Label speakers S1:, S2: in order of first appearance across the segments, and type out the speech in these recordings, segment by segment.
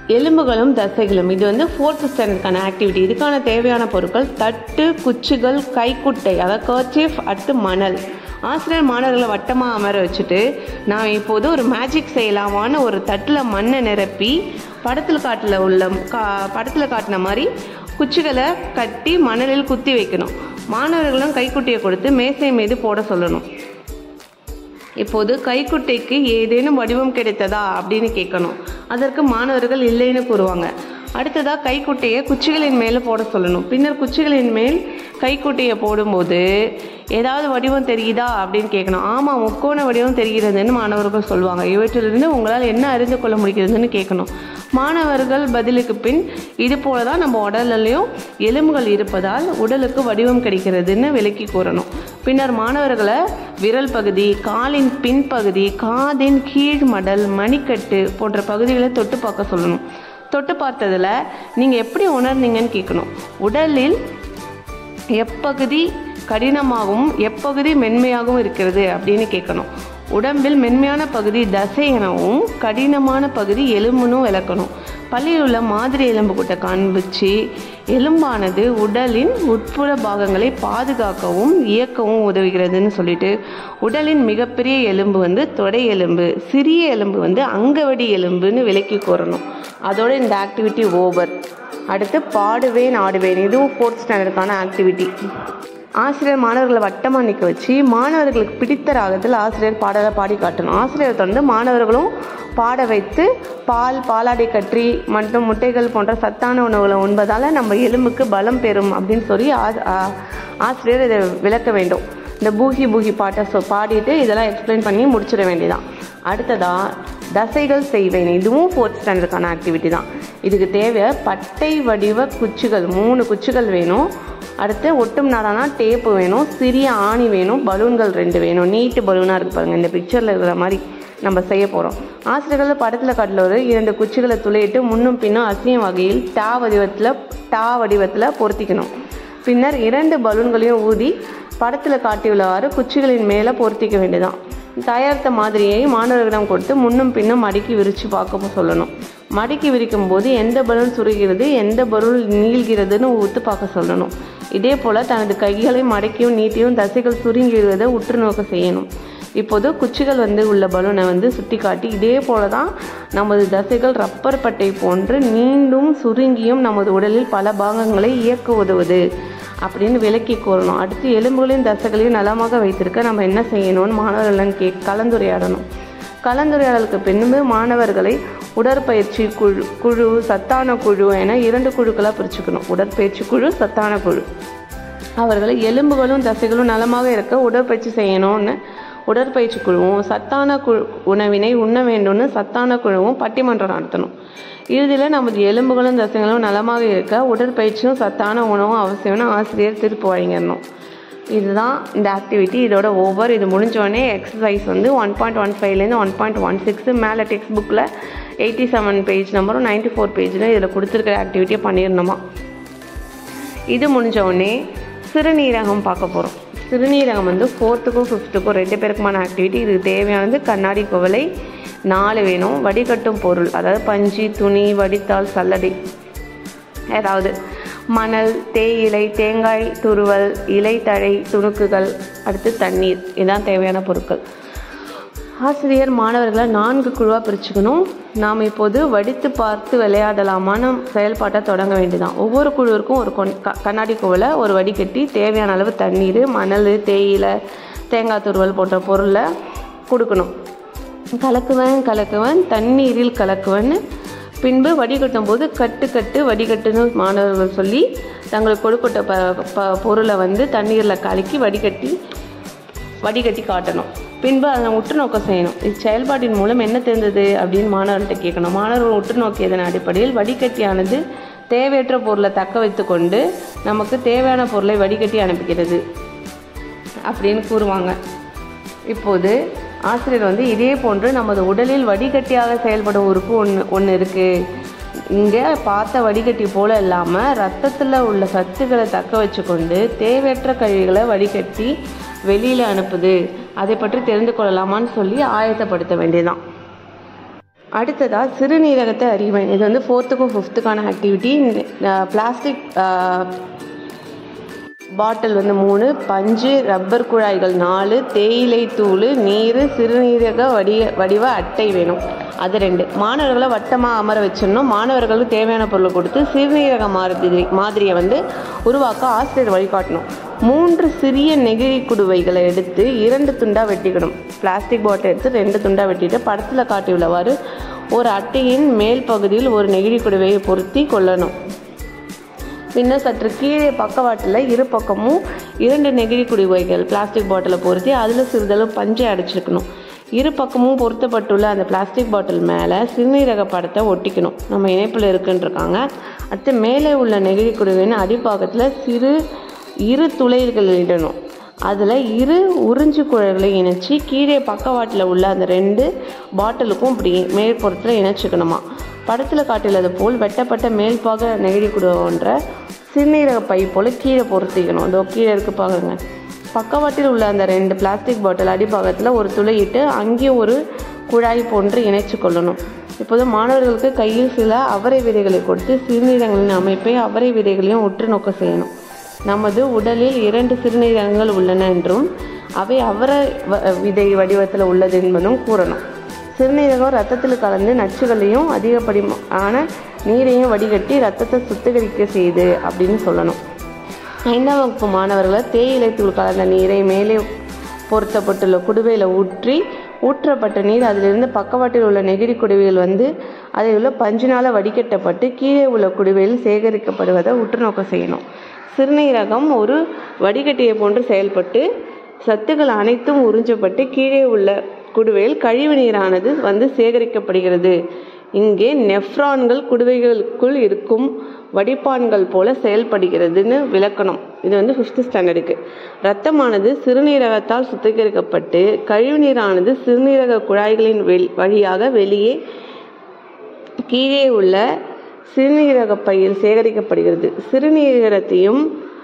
S1: எலும்புகளும் தசைகளும் இது வந்து fourth ஸ்டாண்டர்டுக்கான activity இதுக்கான தேவையான பொருட்கள் தட்டு குச்சிகள் கைக்குட்டை அதாவது கர்ச்சீஃப் அட்டு மணல் ஆசிரியர் மாணவர்களை வட்டமாக அமர வச்சுட்டு நான் இப்போது ஒரு மேஜிக் செய்யலாமான்னு ஒரு தட்டில் மண்ணை நிரப்பி படத்தில் காட்டில் உள்ள கா படத்தில் காட்டின மாதிரி குச்சிகளை கட்டி மணலில் குத்தி வைக்கணும் மாணவர்களும் கைக்குட்டியை கொடுத்து மேசை மீது போட சொல்லணும் இப்போது கைக்குட்டைக்கு ஏதேனும் வடிவம் கிடைத்ததா அப்படின்னு கேட்கணும் அதற்கு மாணவர்கள் இல்லைன்னு கூறுவாங்க அடுத்ததா கைக்குட்டையை குச்சிகளின் மேலே போட சொல்லணும் பின்னர் குச்சிகளின் மேல் கைக்குட்டையை போடும்போது ஏதாவது வடிவம் தெரியுதா அப்படின்னு கேட்கணும் ஆமாம் முக்கோண வடிவம் தெரிகிறதுன்னு மாணவர்கள் சொல்லுவாங்க இவற்றிலிருந்து உங்களால் என்ன அறிந்து கொள்ள முடிகிறதுன்னு கேட்கணும் மாணவர்கள் பதிலுக்கு பின் இது போல தான் நம்ம உடல்லையும் எலும்புகள் இருப்பதால் உடலுக்கு வடிவம் கிடைக்கிறதுன்னு விளக்கி கூறணும் பின்னர் மாணவர்களை விரல் பகுதி காலின் பின்பகுதி காதின் கீழ் மடல் மணிக்கட்டு போன்ற பகுதிகளை தொட்டு பார்க்க சொல்லணும் தொட்டு பார்த்ததில் நீங்கள் எப்படி உணர்ந்தீங்கன்னு கேட்கணும் உடலில் எப்பகுதி கடினமாகவும் எப்பகுதி மென்மையாகவும் இருக்கிறது அப்படின்னு கேட்கணும் உடம்பில் மென்மையான பகுதி தசை எனவும் கடினமான பகுதி எலும்புனும் விளக்கணும் பள்ளியில் உள்ள மாதிரி எலும்பு கூட்ட காண்பிச்சு எலும்பானது உடலின் உட்புற பாகங்களை பாதுகாக்கவும் இயக்கவும் உதவுகிறதுன்னு சொல்லிட்டு உடலின் மிகப்பெரிய எலும்பு வந்து தொடை எலும்பு சிறிய எலும்பு வந்து அங்கவடி எலும்புன்னு விளக்கி கூறணும் அதோட இந்த ஆக்டிவிட்டி ஓவர் அடுத்து பாடுவேன் ஆடுவேன் இதுவும் ஃபோர்த் ஸ்டாண்டர்டுக்கான ஆக்டிவிட்டி ஆசிரியர் மாணவர்களை வட்டமாக நிற்க வச்சு மாணவர்களுக்கு பிடித்த ராகத்தில் ஆசிரியர் பாடலை பாடி காட்டணும் ஆசிரியர் தொடர்ந்து மாணவர்களும் பாட வைத்து பால் பாலாடை கற்றி மற்றும் முட்டைகள் போன்ற சத்தான உணவுகளை உண்பதால் நம்ம எலும்புக்கு பலம் பெறும் அப்படின்னு சொல்லி ஆ- ஆ- ஆசிரியர் இதை விளக்க வேண்டும் இந்த பூகி பூகி பாட்டை சொ பாடிட்டு இதெல்லாம் எக்ஸ்பிளைன் பண்ணி முடிச்சிட வேண்டியதான் அடுத்ததா தசைகள் செய்வேன் இதுவும் ஃபோர்த் ஸ்டாண்டர்டுக்கான ஆக்டிவிட்டி தான் இதுக்கு தேவை பட்டை வடிவ குச்சிகள் மூணு குச்சிகள் வேணும் அடுத்து ஒட்டும் நாரானா டேப்பு வேணும் சிறிய ஆணி வேணும் பலூன்கள் ரெண்டு வேணும் நீட்டு பலூனாக இருக்கு பாருங்க இந்த பிக்சரில் இருக்கிற மாதிரி நம்ம செய்ய போகிறோம் ஆசிரியர்கள் படத்தில் காட்டில் ஒரு இரண்டு குச்சிகளை துளையிட்டு முன்னும் பின்னும் அசியம் வகையில் டா வடிவத்தில் டா வடிவத்தில் பொருத்திக்கணும் பின்னர் இரண்டு பலூன்களையும் ஊதி படத்தில் காட்டியுள்ளவாறு குச்சிகளின் மேலே பொருத்திக்க வேண்டியதான் தயாரித்த மாதிரியை மாணவர்களிடம் கொடுத்து முன்னும் பின்னும் மடக்கி விரித்து பார்க்க சொல்லணும் மடக்கி விரிக்கும் போது எந்த பலூன் சுருகிறது எந்த பலூன் நீள்கிறதுன்னு ஊத்து பார்க்க சொல்லணும் இதே போல் தனது கைகளை மடக்கியும் நீட்டியும் தசைகள் சுருங்கிடுவதை உற்று நோக்க செய்யணும் இப்போது குச்சிகள் வந்து உள்ள பலூனை வந்து சுட்டி காட்டி இதே போல தான் நமது தசைகள் ரப்பர் பட்டை போன்று நீண்டும் சுருங்கியும் நமது உடலில் பல பாகங்களை இயக்க உதவுது அப்படின்னு விளக்கி கூறணும் அடுத்து எலும்புகளையும் தசைகளையும் நலமாக வைத்திருக்க நம்ம என்ன செய்யணும்னு மாணவர்களிடம் கே கலந்துரையாடணும் கலந்துரையாடலுக்கு பின்பு மாணவர்களை உடற்பயிற்சி குழு குழு சத்தான குழு என இரண்டு குழுக்களாக பிரிச்சுக்கணும் உடற்பயிற்சி குழு சத்தான குழு அவர்களை எலும்புகளும் தசைகளும் நலமாக இருக்க உடற்பயிற்சி செய்யணும்னு உடற்பயிற்சி குழுவும் சத்தான குழு உணவினை உண்ண வேண்டும்னு சத்தான குழுவும் பட்டிமன்றம் நடத்தணும் இறுதியில் நமது எலும்புகளும் தசைகளும் நலமாக இருக்க உடற்பயிற்சியும் சத்தான உணவும் அவசியம்னு ஆசிரியர் திருப்பு வழங்கிடணும் இதுதான் இந்த ஆக்டிவிட்டி இதோட ஓவர் இது முடிஞ்ச உடனே எக்ஸசைஸ் வந்து ஒன் பாயிண்ட் ஒன் ஃபைவ்லேருந்து ஒன் பாயிண்ட் ஒன் சிக்ஸ் மேலே டெக்ஸ்ட் புக்கில் எயிட்டி செவன் பேஜ் நம்பரும் நைன்ட்டி ஃபோர் பேஜில் இதில் கொடுத்துருக்கிற ஆக்டிவிட்டியை பண்ணிடணுமா இது முடிஞ்ச உடனே சிறுநீரகம் பார்க்க போகிறோம் சிறுநீரகம் வந்து ஃபோர்த்துக்கும் ஃபிஃப்த்துக்கும் ரெண்டு பேருக்குமான ஆக்டிவிட்டி இதுக்கு தேவையானது கண்ணாடி குவளை நாலு வேணும் வடிகட்டும் பொருள் அதாவது பஞ்சு துணி வடித்தாள் சல்லடை ஏதாவது மணல் தேயிலை தேங்காய் துருவல் இலை தழை துணுக்குகள் அடுத்து தண்ணீர் இதான் தேவையான பொருட்கள் ஆசிரியர் மாணவர்களை நான்கு குழுவாக பிரிச்சுக்கணும் நாம் இப்போது வடித்து பார்த்து விளையாடலாமான செயல்பாட்டை தொடங்க வேண்டியதான் ஒவ்வொரு குழுவிற்கும் ஒரு கொன் க- கண்ணாடி குவலை ஒரு வடிகட்டி தேவையான அளவு தண்ணீர் மணல் தேயிலை தேங்காய் துருவல் போன்ற பொருளை கொடுக்கணும் கலக்குவேன் கலக்குவேன் தண்ணீரில் கலக்குவேன்னு பின்பு வடிகட்டும் போது கட்டு கட்டு வடிகட்டுன்னு மாணவர்கள் சொல்லி தங்களுக்கு கொடுக்கப்பட்ட ப ப பொருளை வந்து தண்ணீரில் கலக்கி வடிகட்டி வடிகட்டி காட்டணும் பின்பு அதை உற்று நோக்க செய்யணும் இச்செயல்பாட்டின் மூலம் என்ன தெரிந்தது அப்படின்னு மாணவர்கள்ட்ட கேட்கணும் மாணவர்கள் உற்று நோக்கியதன் அடிப்படையில் வடிகட்டியானது தேவையற்ற பொருளை தக்க வைத்துக்கொண்டு நமக்கு தேவையான பொருளை வடிகட்டி அனுப்புகிறது அப்படின்னு கூறுவாங்க இப்போது ஆசிரியர் வந்து இதே போன்று நமது உடலில் வடிகட்டியாக செயல்படும் உறுப்பு ஒன்று ஒன்று இருக்குது இங்கே பார்த்த வடிகட்டி போல இல்லாமல் ரத்தத்தில் உள்ள சத்துக்களை தக்க வச்சுக்கொண்டு தேவையற்ற கழிவுகளை வடிகட்டி வெளியில் அனுப்புது அதை பற்றி தெரிந்து கொள்ளலாமான்னு சொல்லி ஆயத்தப்படுத்த வேண்டியதான் அடுத்ததாக சிறுநீரகத்தை அறிவேன் இது வந்து ஃபோர்த்துக்கும் ஃபிஃப்த்துக்கான ஆக்டிவிட்டி பிளாஸ்டிக் பாட்டில் வந்து மூணு பஞ்சு ரப்பர் குழாய்கள் நாலு தேயிலை தூள் நீர் சிறுநீரக வடிய வடிவ அட்டை வேணும் அது ரெண்டு மாணவர்களை வட்டமாக அமர வச்சிடணும் மாணவர்களுக்கு தேவையான பொருளை கொடுத்து சிறுநீரக மாதிரி மாதிரியை வந்து உருவாக்க ஆசிரியர் வழிகாட்டணும் மூன்று சிறிய நெகிழி குடுவைகளை எடுத்து இரண்டு துண்டாக வெட்டிக்கணும் பிளாஸ்டிக் பாட்டில் எடுத்து ரெண்டு துண்டாக வெட்டிட்டு படத்தில் காட்டியுள்ளவாறு ஒரு அட்டையின் மேல் பகுதியில் ஒரு நெகிழி குடுவையை பொருத்தி கொள்ளணும் பின்னர் சற்று கீழே பக்கவாட்டில் இரு பக்கமும் இரண்டு நெகிழி குடிவைகள் பிளாஸ்டிக் பாட்டிலை பொருத்தி அதில் சிறிதளவு பஞ்சை அடைச்சிருக்கணும் இரு பக்கமும் பொருத்தப்பட்டுள்ள அந்த பிளாஸ்டிக் பாட்டில் மேலே சிறுநீரக படத்தை ஒட்டிக்கணும் நம்ம இணைப்பில் இருக்குன்றிருக்காங்க அடுத்து மேலே உள்ள நெகிழி குடுவையின் அடிப்பாகத்தில் சிறு இரு துளைகள் இடணும் அதில் இரு உறிஞ்சு குழல்களை இணைச்சி கீழே பக்கவாட்டில் உள்ள அந்த ரெண்டு பாட்டிலுக்கும் இப்படி மேற்புறத்தில் இணைச்சிக்கணுமா படத்தில் காட்டியுள்ளது போல் வெட்டப்பட்ட மேல்பாக நெகிழி குடுவோன்ற சிறுநீரக பை போல் கீழே பொருத்திக்கணும் அதோ கீழே இருக்கு பாருங்க பக்கவாட்டில் உள்ள அந்த ரெண்டு பிளாஸ்டிக் பாட்டில் அடிப்பாகத்தில் ஒரு துளையிட்டு அங்கேயும் ஒரு குழாய் போன்று இணைச்சு கொள்ளணும் இப்போது மாணவர்களுக்கு கையில் சில அவரை விதைகளை கொடுத்து சிறுநீரகங்களின் அமைப்பை அவரை விதைகளையும் உற்று நோக்க செய்யணும் நமது உடலில் இரண்டு சிறுநீரகங்கள் உள்ளன என்றும் அவை அவர விதை வடிவத்தில் உள்ளது என்பதும் கூறணும் சிறுநீரகம் ரத்தத்தில் கலந்து நச்சுகளையும் அதிகப்படியான நீரையும் வடிகட்டி ரத்தத்தை சுத்திகரிக்க செய்யுது அப்படின்னு சொல்லணும் ஐந்தாம் வகுப்பு மாணவர்களை தேயிலை தூள் கலந்த நீரை மேலே பொருத்தப்பட்டுள்ள குடுவையில் ஊற்றி ஊற்றப்பட்ட நீர் அதிலிருந்து பக்கவாட்டில் உள்ள நெகிழி குடுவையில் வந்து அதில் உள்ள பஞ்சினால் வடிகட்டப்பட்டு கீழே உள்ள குடுவையில் சேகரிக்கப்படுவதை உற்று நோக்க செய்யணும் சிறுநீரகம் ஒரு வடிகட்டியை போன்று செயல்பட்டு சத்துக்கள் அனைத்தும் உறிஞ்சப்பட்டு கீழே உள்ள குடுவையில் கழிவு நீரானது வந்து சேகரிக்கப்படுகிறது இங்கே நெஃப்ரான்கள் குடுவைகளுக்குள் இருக்கும் வடிப்பான்கள் போல செயல்படுகிறதுன்னு விளக்கணும் இது வந்து ஃபிஃப்த் ஸ்டாண்டர்டுக்கு இரத்தமானது சிறுநீரகத்தால் சுத்திகரிக்கப்பட்டு கழிவு நீரானது சிறுநீரக குழாய்களின் வெள் வழியாக வெளியே கீழே உள்ள சிறுநீரக பையில் சேகரிக்கப்படுகிறது சிறுநீரகத்தையும்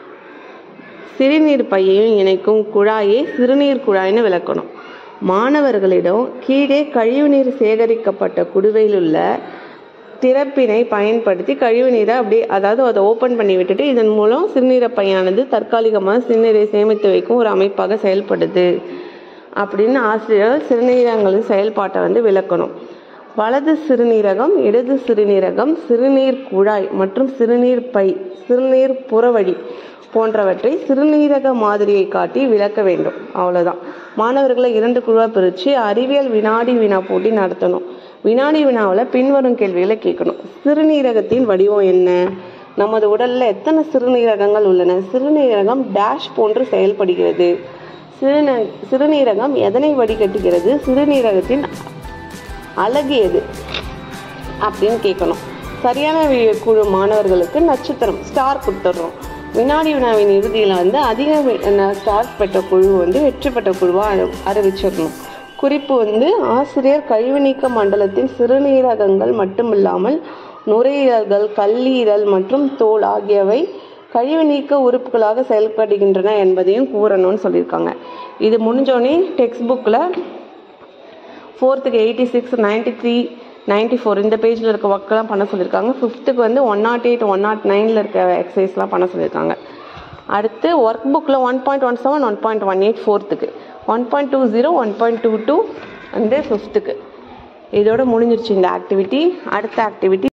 S1: சிறுநீர் பையையும் இணைக்கும் குழாயை சிறுநீர் குழாய்னு விளக்கணும் மாணவர்களிடம் கீழே கழிவுநீர் சேகரிக்கப்பட்ட குடுவையில் உள்ள திறப்பினை பயன்படுத்தி கழிவு நீரை அப்படியே அதாவது அதை ஓப்பன் பண்ணி விட்டுட்டு இதன் மூலம் சிறுநீர பையானது தற்காலிகமாக சிறுநீரை சேமித்து வைக்கும் ஒரு அமைப்பாக செயல்படுது அப்படின்னு ஆசிரியர் சிறுநீரகங்களின் செயல்பாட்டை வந்து விளக்கணும் வலது சிறுநீரகம் இடது சிறுநீரகம் சிறுநீர் குழாய் மற்றும் சிறுநீர் பை சிறுநீர் புறவழி போன்றவற்றை சிறுநீரக மாதிரியை காட்டி விளக்க வேண்டும் அவ்வளோதான் மாணவர்களை இரண்டு குழுவாக பிரித்து அறிவியல் வினாடி வினா போட்டி நடத்தணும் வினாடி வினாவில் பின்வரும் கேள்விகளை கேட்கணும் சிறுநீரகத்தின் வடிவம் என்ன நமது உடலில் எத்தனை சிறுநீரகங்கள் உள்ளன சிறுநீரகம் டேஷ் போன்று செயல்படுகிறது சிறுந சிறுநீரகம் எதனை வடிகட்டுகிறது சிறுநீரகத்தின் அழகு எது அப்படின்னு கேட்கணும் சரியான வி- குழு மாணவர்களுக்கு நட்சத்திரம் ஸ்டார் கொடுத்துட்றோம் வினாடி வினாவின் இறுதியில் வந்து அதிக ஸ்டார் பெற்ற குழு வந்து வெற்றி பெற்ற குழுவாக அறிவிச்சிடணும் குறிப்பு வந்து ஆசிரியர் கழிவு நீக்க மண்டலத்தின் சிறுநீரகங்கள் மட்டுமில்லாமல் நுரையீரல்கள் கல்லீரல் மற்றும் தோல் ஆகியவை கழிவு நீக்க உறுப்புகளாக செயல்படுகின்றன என்பதையும் கூறணும்னு சொல்லியிருக்காங்க இது முடிஞ்சோடனே டெக்ஸ்ட் புக்கில் ஃபோர்த்துக்கு eighty six ninety three ninety four இந்த பேஜில் இருக்க ஒர்க்கெல்லாம் பண்ண சொல்லியிருக்காங்க ஃபிஃப்த்துக்கு வந்து one nought eight one nought நைனில் இருக்க எக்ஸசைஸ்லாம் பண்ண சொல்லியிருக்காங்க அடுத்து ஒர்க் புக்கில் one point one seven one point one eight ஃபோர்த்துக்கு one point two zero one point two two வந்து ஃபிஃப்த்துக்கு இதோட முடிஞ்சிருச்சு இந்த ஆக்டிவிட்டி அடுத்த ஆக்டிவிட்டி